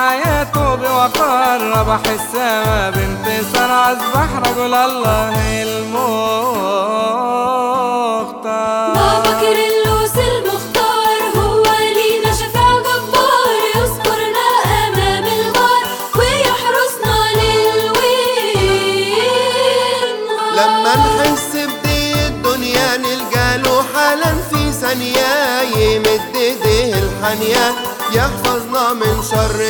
حياته بوقار ربح السما بانتصار أصبح رجل الله المختار بابا كيرلس المختار هو لينا شفيع جبار يذكرنا أمام الغار ويحرسنا للوين لما نحس بدي الدنيا نلقاله حالا في ثانية يمد ايديه الحانية يحفظنا من شر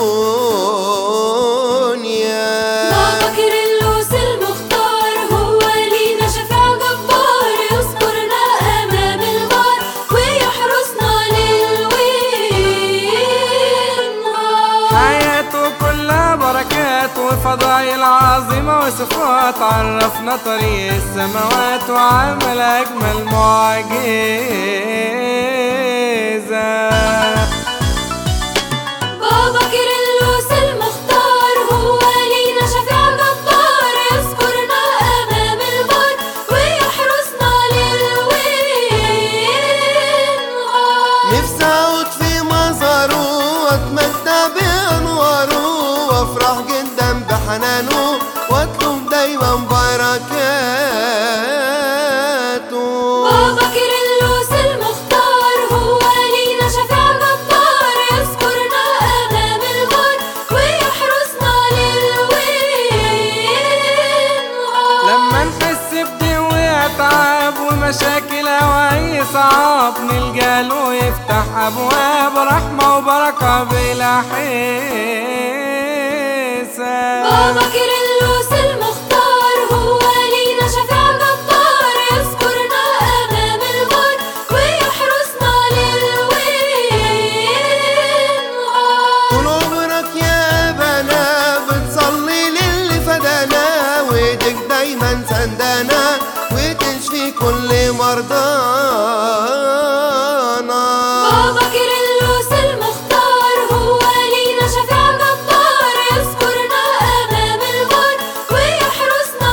الدنيا بابا كيرلس المختار هو لينا شفيع جبار يذكرنا أمام الغار ويحرسنا للوين حياته كلها بركات وفضائل عظيمة وصفات عرفنا طريق السماوات وعمل أجمل معجزة بابا كيرلس المختار هو لينا شفيع جبار يذكرنا أمام البار ويحرسنا للوين نفسي اعود في مزاره واتمتع بانواره وافرح جدا بحنانه واطلب دايما بركاته بابا كيرلس المختار هو لينا شفيع جبار يذكرنا أمام البار ويحرسنا للوين لما نحس بدي ويتعب ومشاكل أواي صعب نلقى له يفتح أبواب رحمة وبركة بلا حساب بابا كيرلس المختار هو لينا شفيع جبار يذكرنا أمام البار ويحرسنا للوين طول عمرك يا بنا بتصلي للي فدانا وايدك دايما سندانا وتشفي كل مرضانا بابا كيرلس المختار هو لينا شفيع جبار يذكرنا أمام البار ويحرسنا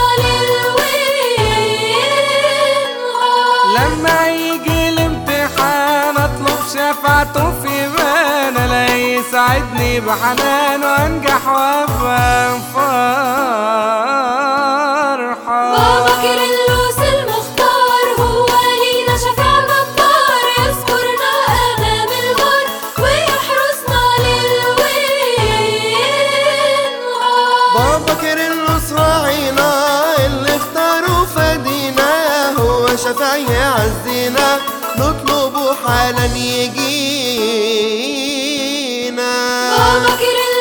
للوين لما يجي الامتحان اطلب شفاعته في مان لا يساعدني بحنان وانجح وابقى فرحان بابا كيرلس المختار هو لينا شفيع جبار يذكرنا أمام البار ويحرسنا للوين بابا كيرلس راعينا اللي اختاره فدينا هو شفيع يعزينا نطلبه حالا يجينا بابا كيرلس